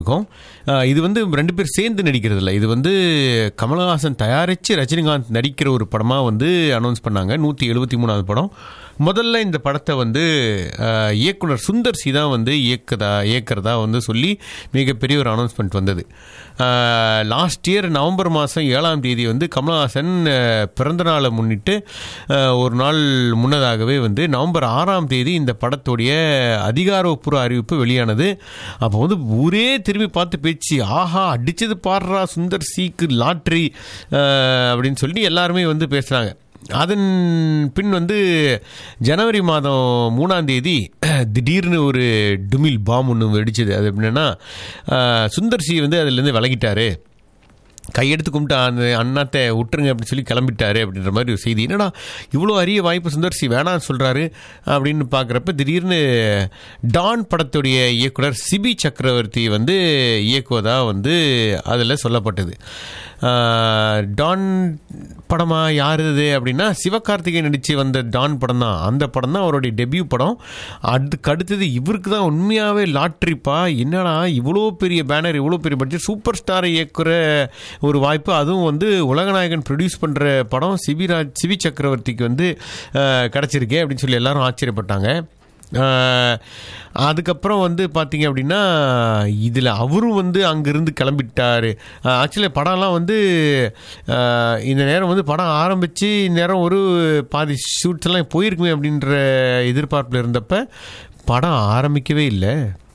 இருக்கும் அஹ், இது வந்து ரெண்டு பேர் சேர்ந்து நடிக்கிறது இல்லை இது வந்து கமலஹாசன் தயாரித்து ரஜினிகாந்த் நடிக்கிற ஒரு படமாக வந்து அனௌன்ஸ் பண்ணாங்க நூற்றி எழுபத்தி மூணாவது படம் முதல்ல இந்த படத்தை வந்து அஹ், இயக்குனர் சுந்தர் சி தான் வந்து இயக்குதா இயக்கிறதா வந்து சொல்லி மிகப்பெரிய ஒரு அனௌன்ஸ்மெண்ட் வந்தது லாஸ்ட் இயர் நவம்பர் மாதம் ஏழாம் தேதி வந்து கமலஹாசன் அஹ், பிறந்த நாளை முன்னிட்டு அஹ், ஒரு நாள் முன்னதாகவே வந்து நவம்பர் ஆறாம் தேதி இந்த படத்துடைய அதிகாரப்பூர்வ அறிவிப்பு வெளியானது அப்போ வந்து ஊரே திரும்பி பார்த்து பேச்சு ஆஹா அடிச்சது பாடுறா சுந்தர் சீக்கு லாட்ரி அப்படின்னு சொல்லி எல்லாருமே வந்து பேசுகிறாங்க அதன் பின் வந்து ஜனவரி மாதம் மூணாம் தேதி திடீர்னு ஒரு டுமில் பாம் ஒன்று வெடிச்சது அது எப்படின்னா அஹ், சுந்தர் சி வந்து அதுலேருந்து விலகிட்டாரு கையெடுத்து கும்பிட்டு அந்த அண்ணாத்தை விட்டுருங்க அப்படின்னு சொல்லி கிளம்பிட்டாரு அப்படின்ற மாதிரி ஒரு செய்தி என்னடா இவ்வளோ அரிய வாய்ப்பு சுந்தர்சி வேணான்னு சொல்கிறாரு அப்படின்னு பார்க்குறப்ப திடீர்னு டான் படத்துடைய இயக்குனர் சிபி சக்கரவர்த்தி வந்து இயக்குவதாக வந்து அதில் சொல்லப்பட்டது ஆஹ், டான் படமா யார் இது அப்படின்னா சிவகார்த்திகேயன் நடித்து வந்த டான் படம் தான் அந்த படம் தான் அவருடைய டெபியூ படம் அதுக்கு அடுத்தது இவருக்கு தான் உண்மையாகவே லாட்ரிப்பா என்னடா இவ்வளோ பெரிய பேனர் இவ்வளோ பெரிய பட்ஜெட் சூப்பர் ஸ்டாரை இயக்குற ஒரு வாய்ப்பு அதுவும் வந்து உலகநாயகன் ப்ரொடியூஸ் பண்ணுற படம் சிபிராஜ் சிவி சக்கரவர்த்திக்கு வந்து அஹ், கிடச்சிருக்கே அப்படின்னு சொல்லி எல்லாரும் ஆச்சரியப்பட்டாங்க அஹ், அதுக்கப்புறம் வந்து பார்த்தீங்க அப்படின்னா இதில் அவரும் வந்து அங்கேருந்து கிளம்பிட்டார் ஆக்சுவலி படம்லாம் வந்து அஹ், இந்த நேரம் வந்து படம் ஆரம்பித்து நேரம் ஒரு பாதி ஷூட்ஸ் எல்லாம் போயிருக்குமே அப்படின்ற எதிர்பார்ப்பில் இருந்தப்ப படம் ஆரம்பிக்கவே இல்லை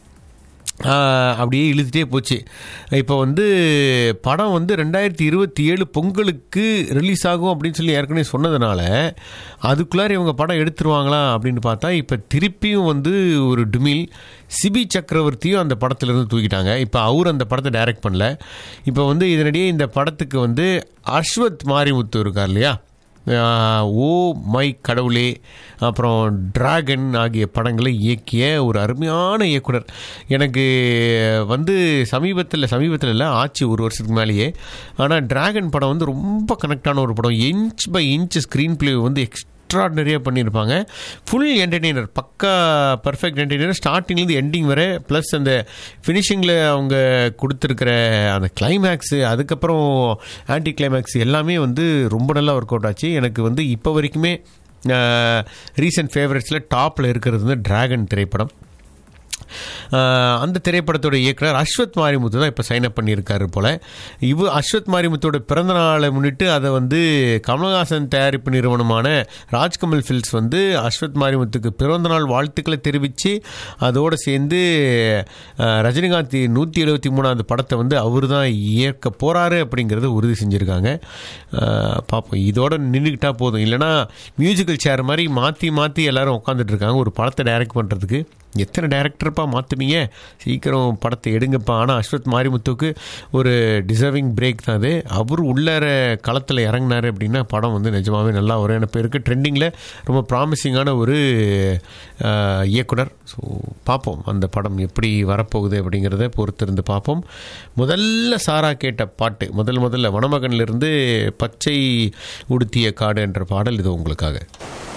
ஆஹ் அப்படியே இழுத்துட்டே போச்சு இப்போ வந்து படம் வந்து ரெண்டாயிரத்தி இருபத்தி ஏழு பொங்கலுக்கு ரிலீஸ் ஆகும் அப்படின்னு சொல்லி ஏற்கனவே சொன்னதுனால அதுக்குள்ளார இவங்க படம் எடுத்துருவாங்களா அப்படின்னு பார்த்தா இப்போ திருப்பியும் வந்து ஒரு டுமில் சிபி சக்கரவர்த்தியும் அந்த படத்துலேருந்து தூக்கிட்டாங்க இப்போ அவர் அந்த படத்தை டைரக்ட் பண்ணல இப்போ வந்து இதனிடையே இந்த படத்துக்கு வந்து அஸ்வத் மாரிமுத்து இருக்கார் இல்லையா ஆஹ், ஓ மை கடவுளே அப்புறம் டிராகன் ஆகிய படங்களை இயக்கிய ஒரு அருமையான இயக்குனர் எனக்கு வந்து சமீபத்தில் சமீபத்தில் இல்லை ஆச்சு ஒரு வருஷத்துக்கு மேலேயே ஆனால் டிராகன் படம் வந்து ரொம்ப கனெக்டான ஒரு படம் inch by inch screen play வந்து எக்ஸ்ட்ராடனரியாக பண்ணியிருப்பாங்க ஃபுல் என்டர்டெய்னர் பக்கா பர்ஃபெக்ட் என்டர்டெய்னர் ஸ்டார்டிங்லேருந்து எண்டிங் வரை ப்ளஸ் அந்த ஃபினிஷிங்கில் அவங்க கொடுத்துருக்கிற அந்த கிளைமேக்ஸு அதுக்கப்புறம் ஆன்டி கிளைமேக்ஸ் எல்லாமே வந்து ரொம்ப நல்லா ஒர்க் அவுட் ஆச்சு எனக்கு வந்து இப்போ வரைக்குமே ரீசன்ட் ஃபேவரட்ஸில் டாப்பில் இருக்கிறது வந்து டிராகன் திரைப்படம் ஆஹ் அந்த திரைப்படத்தோட இயக்குனர் அஸ்வத் மாரிமுத்து தான் இப்போ சைன் அப் பண்ணியிருக்காரு போல் இவ அஸ்வத் மாரிமுத்தோட பிறந்த நாளை முன்னிட்டு அதை வந்து கமலஹாசன் தயாரிப்பு நிறுவனமான ராஜ்கமல் ஃபில்ஸ் வந்து அஸ்வத் மாரிமுத்துக்கு பிறந்த நாள் வாழ்த்துக்களை தெரிவித்து அதோடு சேர்ந்து ஆஹ் ரஜினிகாந்த் நூற்றி எழுபத்தி மூணாவது படத்தை வந்து அவர் தான் இயக்க போகிறாரு அப்படிங்கிறத உறுதி செஞ்சுருக்காங்க ஆஹ் பார்ப்போம் இதோட நின்றுக்கிட்டா போதும் இல்லைனா மியூசிக்கல் சேர் மாதிரி மாற்றி மாற்றி எல்லாரும் உட்காந்துட்டு இருக்காங்க ஒரு படத்தை டைரக்ட் பண்ணுறதுக்கு எத்தனை டேரக்டர்ப்பா மாற்றுவீங்க சீக்கிரம் படத்தை எடுங்கப்பா ஆனால் அஸ்வத் மாரிமுத்துக்கு ஒரு டிசர்விங் பிரேக் தான் அது அவர் உள்ளார களத்தில் இறங்கினார் அப்படின்னா படம் வந்து நிஜமாவே நல்லா வரும் எனக்கு பேருக்கு ட்ரெண்டிங்கில் ரொம்ப ப்ராமிசிங்கான ஒரு ஆஹ், இயக்குனர் ஸோ பார்ப்போம் அந்த படம் எப்படி வரப்போகுது அப்படிங்கிறத பொறுத்திருந்து பார்ப்போம் முதல்ல சாரா கேட்ட பாட்டு முதல் முதல்ல வனமகனிலிருந்து பச்சை உடுத்திய காடு என்ற பாடல் இது உங்களுக்காக